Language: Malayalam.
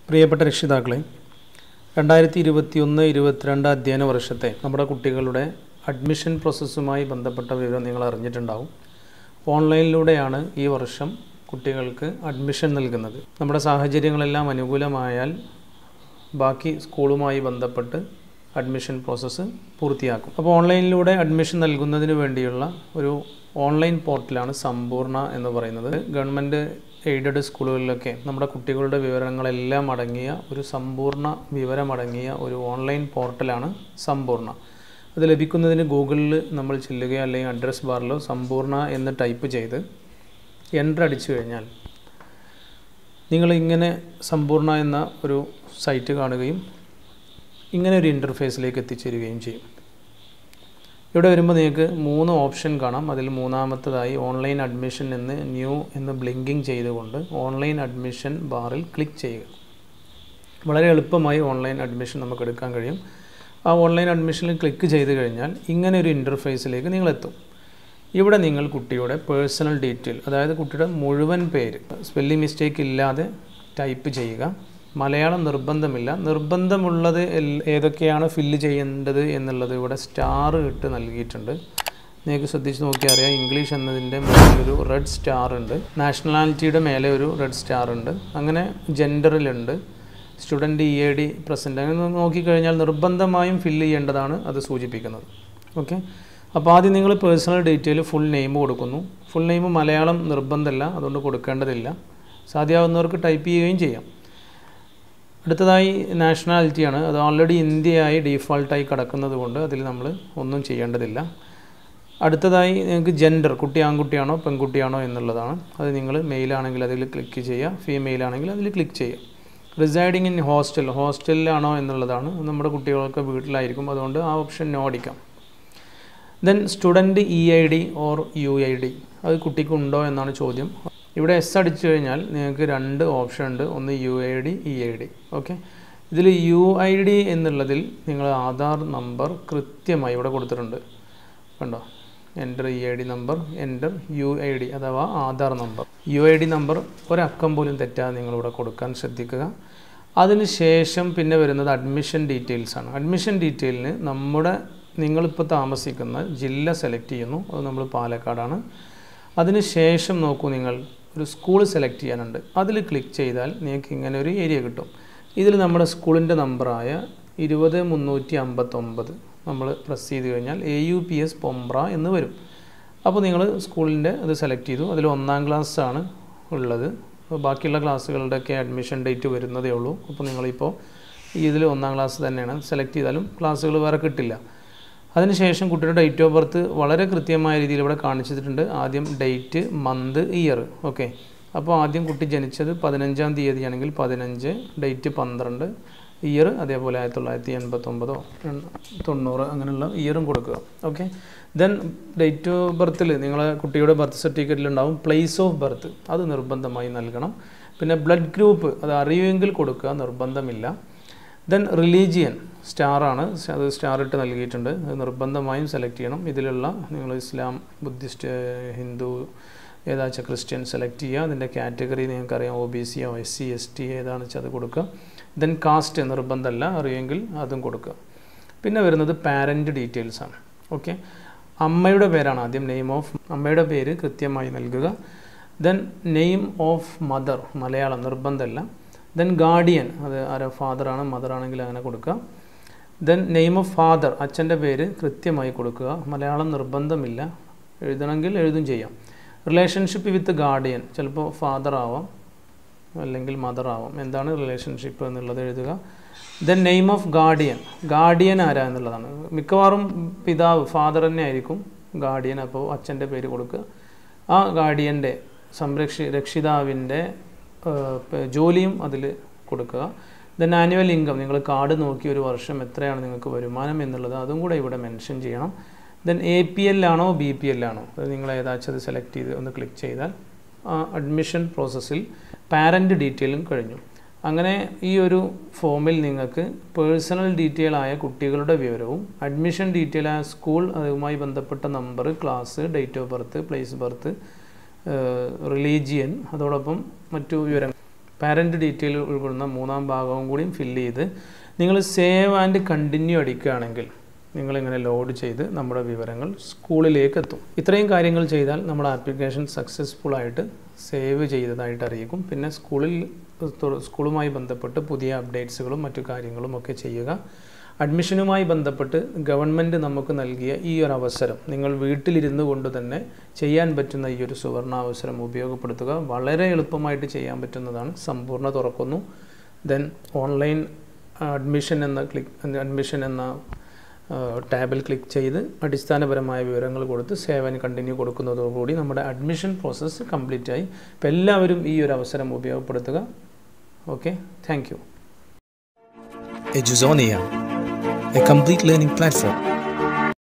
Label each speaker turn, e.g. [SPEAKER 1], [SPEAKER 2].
[SPEAKER 1] പ്രിയപ്പെട്ട രക്ഷിതാക്കളെ രണ്ടായിരത്തി ഇരുപത്തി ഒന്ന് ഇരുപത്തിരണ്ട് അധ്യയന വർഷത്തെ നമ്മുടെ കുട്ടികളുടെ അഡ്മിഷൻ പ്രോസസ്സുമായി ബന്ധപ്പെട്ട വിവരം നിങ്ങൾ അറിഞ്ഞിട്ടുണ്ടാവും ഓൺലൈനിലൂടെയാണ് ഈ വർഷം കുട്ടികൾക്ക് അഡ്മിഷൻ നൽകുന്നത് നമ്മുടെ സാഹചര്യങ്ങളെല്ലാം അനുകൂലമായാൽ ബാക്കി സ്കൂളുമായി ബന്ധപ്പെട്ട് അഡ്മിഷൻ പ്രോസസ്സ് പൂർത്തിയാക്കും അപ്പോൾ ഓൺലൈനിലൂടെ അഡ്മിഷൻ നൽകുന്നതിന് വേണ്ടിയുള്ള ഒരു ഓൺലൈൻ പോർട്ടലാണ് സമ്പൂർണ്ണ എന്ന് പറയുന്നത് ഗവൺമെൻറ് എയ്ഡഡ് സ്കൂളുകളിലൊക്കെ നമ്മുടെ കുട്ടികളുടെ വിവരങ്ങളെല്ലാം അടങ്ങിയ ഒരു സമ്പൂർണ്ണ വിവരമടങ്ങിയ ഒരു ഓൺലൈൻ പോർട്ടലാണ് സമ്പൂർണ്ണ അത് ലഭിക്കുന്നതിന് ഗൂഗിളിൽ നമ്മൾ ചെല്ലുകയോ അല്ലെങ്കിൽ അഡ്രസ് ബാറിലോ സമ്പൂർണ്ണ എന്ന് ടൈപ്പ് ചെയ്ത് എൻ്റർ അടിച്ചു കഴിഞ്ഞാൽ നിങ്ങൾ ഇങ്ങനെ സമ്പൂർണ്ണ എന്ന ഒരു സൈറ്റ് കാണുകയും ഇങ്ങനെ ഒരു ഇൻ്റർഫേസിലേക്ക് എത്തിച്ചേരുകയും ചെയ്യും ഇവിടെ വരുമ്പോൾ നിങ്ങൾക്ക് മൂന്ന് ഓപ്ഷൻ കാണാം അതിൽ മൂന്നാമത്തതായി ഓൺലൈൻ അഡ്മിഷൻ എന്ന് ന്യൂ എന്ന് ബ്ലിങ്കിങ് ചെയ്തുകൊണ്ട് ഓൺലൈൻ അഡ്മിഷൻ ബാറിൽ ക്ലിക്ക് ചെയ്യുക വളരെ എളുപ്പമായി ഓൺലൈൻ അഡ്മിഷൻ നമുക്ക് എടുക്കാൻ കഴിയും ആ ഓൺലൈൻ അഡ്മിഷനിൽ ക്ലിക്ക് ചെയ്ത് കഴിഞ്ഞാൽ ഇങ്ങനെ ഒരു ഇൻ്റർഫേസിലേക്ക് നിങ്ങൾ എത്തും ഇവിടെ നിങ്ങൾ കുട്ടിയുടെ പേഴ്സണൽ ഡീറ്റെയിൽ അതായത് കുട്ടിയുടെ മുഴുവൻ പേര് സ്പെല്ലിംഗ് മിസ്റ്റേക്ക് ഇല്ലാതെ ടൈപ്പ് ചെയ്യുക മലയാളം നിർബന്ധമില്ല നിർബന്ധമുള്ളത് എൽ- ഏതൊക്കെയാണ് ഫില്ല് ചെയ്യേണ്ടത് എന്നുള്ളത് ഇവിടെ സ്റ്റാർ ഇട്ട് നൽകിയിട്ടുണ്ട് നിങ്ങൾക്ക് ശ്രദ്ധിച്ച് നോക്കിയാൽ അറിയാം ഇംഗ്ലീഷ് എന്നതിൻ്റെ മുകളിലൊരു റെഡ് സ്റ്റാർ ഉണ്ട് നാഷണാലിറ്റിയുടെ മേലെ ഒരു റെഡ് സ്റ്റാർ ഉണ്ട് അങ്ങനെ ജെൻഡറിലുണ്ട് student E A D present അങ്ങനെ നോക്കിക്കഴിഞ്ഞാൽ നിർബന്ധമായും ഫില്ല് ചെയ്യേണ്ടതാണ് അത് സൂചിപ്പിക്കുന്നത് ഓക്കെ അപ്പോൾ ആദ്യം നിങ്ങൾ പേഴ്സണൽ ഡീറ്റെയിൽ ഫുൾ നെയിം കൊടുക്കുന്നു ഫുൾ നെയിം മലയാളം നിർബന്ധമല്ല അതുകൊണ്ട് കൊടുക്കേണ്ടതില്ല സാധ്യമാവുന്നവർക്ക് ടൈപ്പ് ചെയ്യുകയും ചെയ്യാം അടുത്തതായി നാഷണാലിറ്റിയാണ് അത് ഓൾറെഡി ഇന്ത്യയായി ഡീഫോൾട്ടായി കിടക്കുന്നത് കൊണ്ട് അതിൽ നമ്മൾ ഒന്നും ചെയ്യേണ്ടതില്ല അടുത്തതായി നിങ്ങൾക്ക് ജെൻഡർ കുട്ടി ആൺകുട്ടിയാണോ പെൺകുട്ടിയാണോ എന്നുള്ളതാണ് അത് നിങ്ങൾ മെയിലാണെങ്കിൽ അതിൽ ക്ലിക്ക് ചെയ്യുക ഫീമെയിൽ ആണെങ്കിൽ അതിൽ ക്ലിക്ക് ചെയ്യുക റിസൈഡിങ് ഇൻ ഹോസ്റ്റൽ ഹോസ്റ്റലിലാണോ എന്നുള്ളതാണ് നമ്മുടെ കുട്ടികളൊക്കെ വീട്ടിലായിരിക്കും അതുകൊണ്ട് ആ ഓപ്ഷൻ നോ അടിക്കാം then student E I D or U I D അത് കുട്ടിക്ക് ഉണ്ടോ എന്നാണ് ചോദ്യം ഇവിടെ എസ് അടിച്ചു കഴിഞ്ഞാൽ നിങ്ങൾക്ക് രണ്ട് ഓപ്ഷൻ ഉണ്ട് ഒന്ന് U I D E I D okay ഇതിൽ യു ഐ ഡി എന്നുള്ളതിൽ നിങ്ങൾ ആധാർ നമ്പർ കൃത്യമായി ഇവിടെ കൊടുത്തിട്ടുണ്ട് കണ്ടോ enter E I D number enter U I D അഥവാ Aadhaar number U I D number ഒരക്കം പോലും തെറ്റാതെ നിങ്ങളിവിടെ കൊടുക്കാൻ ശ്രദ്ധിക്കുക അതിന് ശേഷം പിന്നെ വരുന്നത് അഡ്മിഷൻ ഡീറ്റെയിൽസ് ആണ് അഡ്മിഷൻ ഡീറ്റെയിലിന് നമ്മുടെ നിങ്ങളിപ്പോൾ താമസിക്കുന്ന ജില്ല സെലക്ട് ചെയ്യുന്നു അത് നമ്മൾ പാലക്കാടാണ് അതിന് ശേഷം നോക്കൂ നിങ്ങൾ ഒരു സ്കൂൾ സെലക്ട് ചെയ്യാനുണ്ട് അതിൽ ക്ലിക്ക് ചെയ്താൽ നിങ്ങൾക്ക് ഇങ്ങനെ ഒരു ഏരിയ കിട്ടും ഇതിൽ നമ്മുടെ സ്കൂളിൻ്റെ നമ്പറായ ഇരുപത് മുന്നൂറ്റി അമ്പത്തൊമ്പത് നമ്മൾ പ്രസ് ചെയ്ത് കഴിഞ്ഞാൽ A U P S Pombra എന്ന് വരും അപ്പോൾ നിങ്ങൾ സ്കൂളിൻ്റെ അത് സെലക്ട് ചെയ്തു അതിൽ ഒന്നാം ക്ലാസ് ആണ് ഉള്ളത് അപ്പോൾ ബാക്കിയുള്ള ക്ലാസ്സുകളുടെയൊക്കെ അഡ്മിഷൻ ഡേറ്റ് വരുന്നതേ ഉള്ളൂ അപ്പോൾ നിങ്ങളിപ്പോൾ ഇതിൽ ഒന്നാം ക്ലാസ് തന്നെയാണ് സെലക്ട് ചെയ്താലും ക്ലാസ്സുകൾ വേറെ കിട്ടില്ല അതിനുശേഷം കുട്ടിയുടെ ഡേറ്റ് ഓഫ് ബർത്ത് വളരെ കൃത്യമായ രീതിയിൽ ഇവിടെ കാണിച്ചിട്ടുണ്ട് ആദ്യം ഡേറ്റ് മന്ത് ഇയർ ഓക്കെ അപ്പോൾ ആദ്യം കുട്ടി ജനിച്ചത് പതിനഞ്ചാം തീയതിയാണെങ്കിൽ പതിനഞ്ച് ഡേറ്റ് പന്ത്രണ്ട് ഇയർ അതേപോലെ ആയിരത്തി തൊള്ളായിരത്തി എൺപത്തൊമ്പതോ തൊണ്ണൂറ് അങ്ങനെയുള്ള ഇയറും കൊടുക്കുക ഓക്കെ ദെൻ ഡേറ്റ് ഓഫ് ബർത്തിൽ നിങ്ങളെ കുട്ടിയുടെ ബർത്ത് സർട്ടിഫിക്കറ്റിൽ ഉണ്ടാവും പ്ലേസ് ഓഫ് ബർത്ത് അത് നിർബന്ധമായി നൽകണം പിന്നെ ബ്ലഡ് ഗ്രൂപ്പ് അത് അറിയുമെങ്കിൽ കൊടുക്കുക നിർബന്ധമില്ല ദെൻ റിലീജിയൻ സ്റ്റാറാണ് അത് സ്റ്റാർ ഇട്ട് നൽകിയിട്ടുണ്ട് അത് നിർബന്ധമായും സെലക്ട് ചെയ്യണം ഇതിലുള്ള നിങ്ങൾ ഇസ്ലാം ബുദ്ധിസ്റ്റ് ഹിന്ദു ഏതാ വെച്ചാൽ ക്രിസ്ത്യൻ സെലക്ട് ചെയ്യുക അതിൻ്റെ കാറ്റഗറി നിങ്ങൾക്കറിയാം ഒ ബി സിയോ എസ് സി എസ് ടി ഏതാണെന്ന് വെച്ചാൽ അത് കൊടുക്കുക ദെൻ കാസ്റ്റ് നിർബന്ധമല്ല അറിയുമെങ്കിൽ അതും കൊടുക്കുക പിന്നെ വരുന്നത് പാരൻറ്റ് ഡീറ്റെയിൽസ് ആണ് ഓക്കെ അമ്മയുടെ പേരാണ് ആദ്യം നെയിം ഓഫ് അമ്മയുടെ പേര് കൃത്യമായി നൽകുക then name of mother Malayalam നിർബന്ധമല്ല ദെൻ ഗാർഡിയൻ അത് ആരോ ഫാദറാണ് മദർ ആണെങ്കിൽ അങ്ങനെ കൊടുക്കുക ദെൻ നെയിം ഓഫ് ഫാദർ അച്ഛൻ്റെ പേര് കൃത്യമായി കൊടുക്കുക മലയാളം നിർബന്ധമില്ല എഴുതണമെങ്കിൽ എഴുതും ചെയ്യാം റിലേഷൻഷിപ്പ് വിത്ത് ഗാർഡിയൻ ചിലപ്പോൾ ഫാദർ ആവാം അല്ലെങ്കിൽ മദർ ആവാം എന്താണ് റിലേഷൻഷിപ്പ് എന്നുള്ളത് എഴുതുക then name of guardian guardian ആരാ എന്നുള്ളതാണ് മിക്കവാറും പിതാവ് ഫാദർ തന്നെ ആയിരിക്കും ഗാർഡിയൻ അപ്പോൾ അച്ഛൻ്റെ പേര് കൊടുക്കുക ആ ഗാർഡിയൻ്റെ സംരക്ഷി രക്ഷിതാവിൻ്റെ ജോലിയും അതിൽ കൊടുക്കുക ദെൻ ആനുവൽ ഇൻകം നിങ്ങൾ കാർഡ് നോക്കി ഒരു വർഷം എത്രയാണ് നിങ്ങൾക്ക് വരുമാനം എന്നുള്ളത് അതും കൂടെ ഇവിടെ മെൻഷൻ ചെയ്യണം ദെൻ എ പി എൽ ആണോ ബി പി എൽ ആണോ അത് നിങ്ങൾ ഏതാച്ചും അത് സെലക്ട് ചെയ്ത് ഒന്ന് ക്ലിക്ക് ചെയ്താൽ ആ അഡ്മിഷൻ പ്രോസസ്സിൽ പാരൻ്റ് ഡീറ്റെയിലും കഴിഞ്ഞു അങ്ങനെ ഈ ഒരു ഫോമിൽ നിങ്ങൾക്ക് പേഴ്സണൽ ഡീറ്റെയിൽ ആയ കുട്ടികളുടെ വിവരവും അഡ്മിഷൻ ഡീറ്റെയിൽ ആയ സ്കൂൾ അതുമായി ബന്ധപ്പെട്ട number class date of birth place birth religion അതോടൊപ്പം മറ്റു വിവരങ്ങൾ പാരൻറ്റ് ഡീറ്റെയിൽ ഉൾപ്പെടുന്ന മൂന്നാം ഭാഗവും കൂടിയും ഫില്ല് ചെയ്ത് നിങ്ങൾ സേവ് ആൻഡ് കണ്ടിന്യൂ അടിക്കുകയാണെങ്കിൽ നിങ്ങളിങ്ങനെ ലോഡ് ചെയ്ത് നമ്മുടെ വിവരങ്ങൾ സ്കൂളിലേക്ക് എത്തും ഇത്രയും കാര്യങ്ങൾ ചെയ്താൽ നമ്മുടെ ആപ്ലിക്കേഷൻ സക്സസ്ഫുൾ ആയിട്ട് സേവ് ചെയ്തതായിട്ട് അറിയിക്കും പിന്നെ സ്കൂളിൽ സ്കൂളുമായി ബന്ധപ്പെട്ട് പുതിയ അപ്ഡേറ്റ്സുകളും മറ്റു കാര്യങ്ങളും ഒക്കെ ചെയ്യുക അഡ്മിഷനുമായി ബന്ധപ്പെട്ട് ഗവൺമെൻറ് നമുക്ക് നൽകിയ ഈ ഒരു അവസരം നിങ്ങൾ വീട്ടിലിരുന്നു കൊണ്ട് തന്നെ ചെയ്യാൻ പറ്റുന്ന ഈ ഒരു സുവർണാവസരം ഉപയോഗപ്പെടുത്തുക വളരെ എളുപ്പമായിട്ട് ചെയ്യാൻ പറ്റുന്നതാണ് സമ്പൂർണ്ണ തുറക്കുന്നു ദെൻ ഓൺലൈൻ അഡ്മിഷൻ എന്ന ക്ലിക്ക് അഡ്മിഷൻ എന്ന ടാബിൽ ക്ലിക്ക് ചെയ്ത് അടിസ്ഥാനപരമായ വിവരങ്ങൾ കൊടുത്ത് സേവൻ കണ്ടിന്യൂ കൊടുക്കുന്നതോടുകൂടി നമ്മുടെ അഡ്മിഷൻ പ്രോസസ്സ് കംപ്ലീറ്റ് ആയി അപ്പോൾ എല്ലാവരും ഈ ഒരു അവസരം ഉപയോഗപ്പെടുത്തുക okay thank you
[SPEAKER 2] Eduzonia, a complete learning platform